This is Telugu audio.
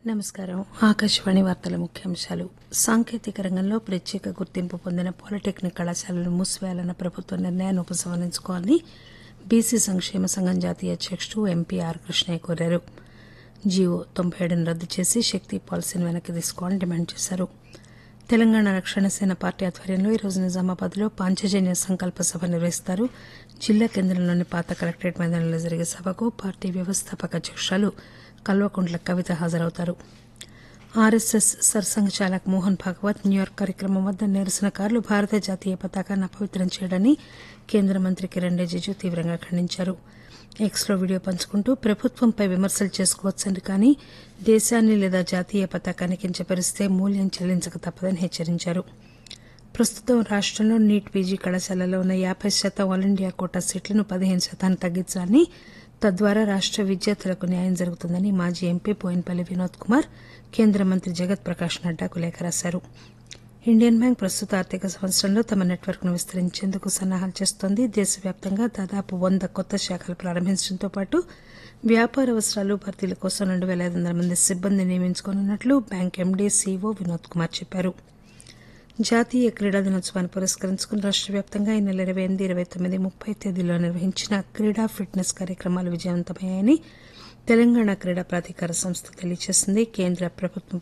నమస్కారం ఆకాశవాణి వార్తల ముఖ్యాంశాలు సాంకేతిక రంగంలో ప్రత్యేక గుర్తింపు పొందిన పాలిటెక్నిక్ కళాశాలలను మూసివేయాలన్న ప్రభుత్వ నిర్ణయాన్ని ఉపసంహరించుకోవాలని బీసీ సంక్షేమ సంఘం జాతీయ అధ్యకుడు ఎంపీ ఆర్ కృష్ణయ్య కోరారు జియో తొంభై ఏడును రద్దు చేసి శక్తి పాలసీని వెనక్కి తీసుకోవాలని డిమాండ్ చేశారు తెలంగాణ రక్షణ సేన పార్టీ ఆధ్వర్యంలో ఈరోజు నిజామాబాద్లో పాంచజన్య సంకల్ప సభ నిర్వహిస్తారు జిల్లా కేంద్రంలోని పాత కలెక్టరేట్ మైదానంలో జరిగే సభకు పార్టీ వ్యవస్థాపక అధ్యకురాలు కల్వకుంట్ల కవిత హాజరవుతారు RSS Sarsanghchalak Mohan Bhagwat New York కార్యక్రమం వద్ద నిరసనకారులు భారత జాతీయ పతాకాన్ని అపవిత్రం చేయడాన్ని కేంద్ర మంత్రి కిరణ్ రిజిజు తీవ్రంగా ఖండించారు ఎక్స్లో వీడియో పంచుకుంటూ ప్రభుత్వంపై విమర్శలు చేసుకోవచ్చని కానీ దేశాన్ని లేదా జాతీయ పతాకాన్ని కించపరిస్తే మూల్యం చెల్లించక తప్పదని హెచ్చరించారు ప్రస్తుతం రాష్టంలో నీట్ పీజీ కళాశాలలో ఉన్న యాబై శాతం ఆల్ ఇండియా కోటా సీట్లను పదిహేను శాతానికి తగ్గించాలని తద్వారా రాష్ట విద్యార్థులకు న్యాయం జరుగుతుందని మాజీ ఎంపీ బోయినపల్లి వినోద్ కుమార్ కేంద్ర మంత్రి జగత్ ప్రకాష్ నడ్డాకు లేఖ రాశారు ఇండియన్ బ్యాంక్ ప్రస్తుత ఆర్థిక సంవత్సరంలో తమ నెట్వర్క్ ను విస్తరించేందుకు సన్నాహాలు చేస్తోంది దేశవ్యాప్తంగా దాదాపు వంద కొత్త శాఖలు ప్రారంభించడంతో పాటు వ్యాపార అవసరాలు భర్తీల కోసం రెండు పేల ఐదు వందల మంది సిబ్బంది నియమించుకోనున్నట్లు bank MD CEO Vinod Kumar చెప్పారు జాతీయ క్రీడా దినోత్సవాన్ని పురస్కరించుకుని రాష్ట వ్యాప్తంగా ఈ నెల ఇరవై ఎనిమిది ఇరవై తొమ్మిది ముప్పై తేదీల్లో నిర్వహించిన క్రీడా ఫిట్నెస్ కార్యక్రమాలు విజయవంతమయ్యాయని తెలంగాణ క్రీడా ప్రాధికార సంస్థ తెలియజేసింది కేంద్ర ప్రభుత్వం